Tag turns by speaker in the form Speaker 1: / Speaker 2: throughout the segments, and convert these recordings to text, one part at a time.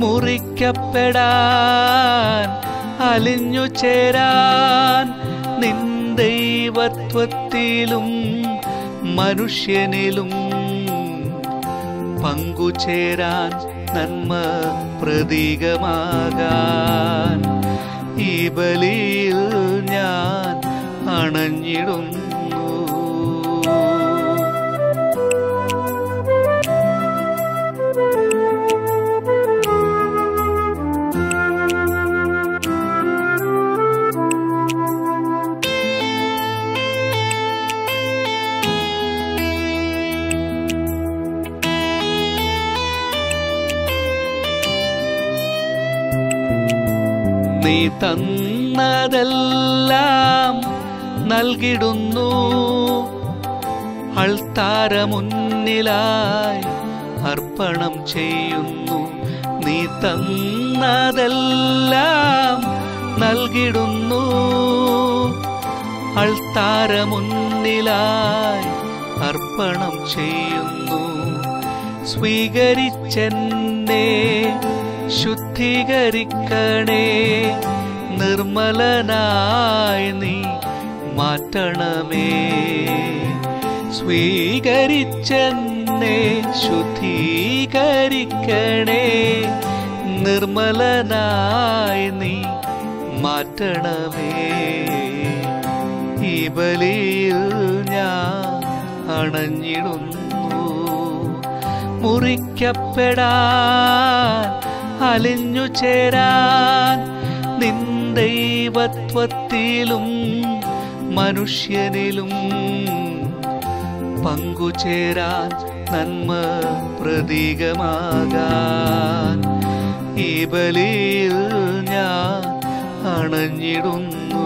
Speaker 1: മുറിക്കപ്പെടാൻ അലിഞ്ഞു ചേരാൻ നിൻ ദൈവത്വത്തിലും മനുഷ്യനിലും പങ്കുചേരാൻ നന്മ പ്രതീകമാകാൻ ഈ ബലിയിൽ ഞാൻ അണഞ്ഞിടുന്നു നീ തന്നതെല്ലാം നൽകിടുന്നു അൾത്താര മുന്നിലായി അർപ്പണം ചെയ്യുന്നു നീ തന്നതെല്ലാം നൽകിടുന്നു അൾത്താര മുന്നിലായി അർപ്പണം ചെയ്യുന്നു സ്വീകരിച്ചെന്നെ ശുദ്ധീകരിക്കണേ നിർമ്മലനായി നീ മാറ്റണമേ സ്വീകരിച്ചെന്നെ ശുദ്ധീകരിക്കണേ നിർമ്മലനായി നീ മാറ്റണമേ ഈ ബലിയിൽ ഞാൻ അണഞ്ഞിടുന്നു മുറിക്കപ്പെടാൻ അലിഞ്ഞു ചേരാൻ നിൻ ദൈവത്വത്തിലും മനുഷ്യനിലും പങ്കുചേരാൻ നന്മ പ്രതീകമാകാൻ ഈ ബലിയിൽ ഞാൻ അണഞ്ഞിടുന്നു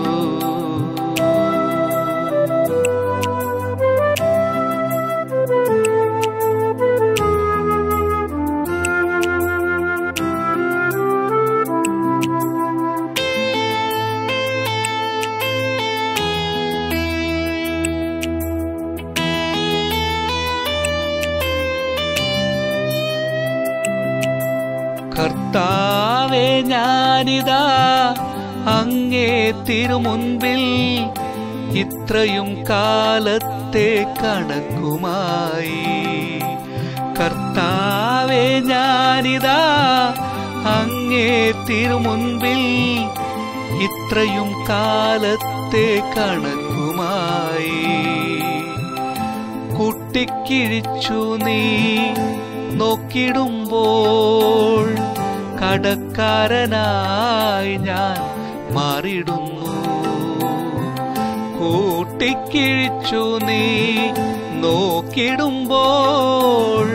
Speaker 1: കർത്താവേ ഞാനിതാ അങ്ങേ തിരുമുൻപിൽ ഇത്രയും കാലത്തെ കണക്കുമായി കർത്താവേ ഞാനിതാ അങ്ങേ തിരുമുൻപിൽ ഇത്രയും കാലത്തെ കണക്കുമായി കുട്ടിക്കിഴിച്ചു നീ നോക്കിടുമ്പോൾ കടക്കാരനായി ഞാൻ മാറിടുന്നു കൂട്ടിക്കിഴിച്ചു നീ നോക്കിടുമ്പോൾ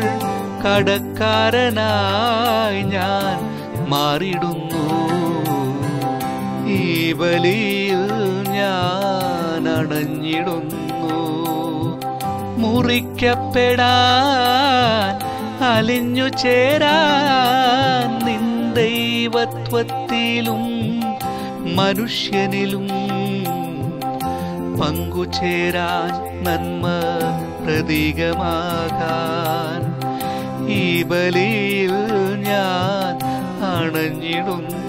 Speaker 1: കടക്കാരനായി ഞാൻ മാറിടുന്നു ഈ ബലിയിൽ ഞാൻ അണഞ്ഞിടുന്നു മുറിക്കപ്പെടാൻ അലിഞ്ഞു ചേരാൻ നിൻ ദൈവത്വത്തിലും മനുഷ്യനിലും പങ്കുചേരാൻ നന്മ പ്രതീകമാകാൻ ഈ ബലിയിൽ ഞാൻ അണഞ്ഞിടുന്നു